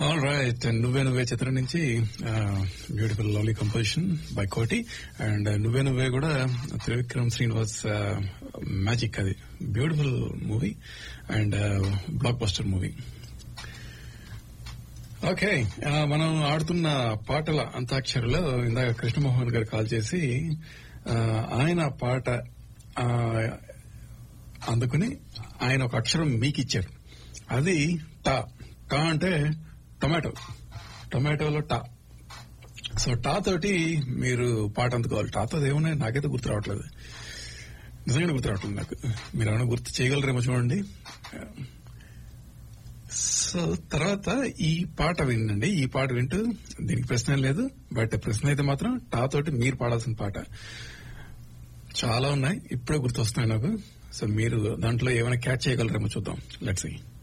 all right నువ్వే నువ్వే చిత్రం నుంచి beautiful lovely composition by Koti and Nuvve Nuvve కూడా త్రివిక్రమ్ శ్రీనివాస్ మ్యాజిక్ అది beautiful movie and blockbuster movie okay మనం ఆడుతున్న పాటల అంతాక్షరిలో ఇందాక కృష్ణమోహన్ గారు కాల్ చేసి ఆ, ఆయన పాట ఆ, అందుకుని ఆయన ఒక అక్షరం మీకు ఇచ్చారు అది టా టా అంటే టొమాటో టొమాటోలో టా సో టా తోటి మీరు పాట అందుకోవాలి టాతో ఏమున్నాయి నాకైతే గుర్తు రావట్లేదు నిజంగా గుర్తు రావట్లేదు నాకు మీరు ఏమైనా గుర్తు చేయగలరేమో చూడండి సో తర్వాత ఈ పాట వినండి ఈ పాట వింటూ దీనికి ప్రశ్న ఏం లేదు బట్ ప్రశ్న అయితే మాత్రం టా తోటి మీరు పాడాల్సిన పాట చాలా ఉన్నాయి ఇప్పుడే గుర్తొస్తున్నాయి నాకు సో మీరు దాంట్లో ఏమైనా క్యాచ్ చేయగలరేమో చూద్దాం లెట్స్ సీ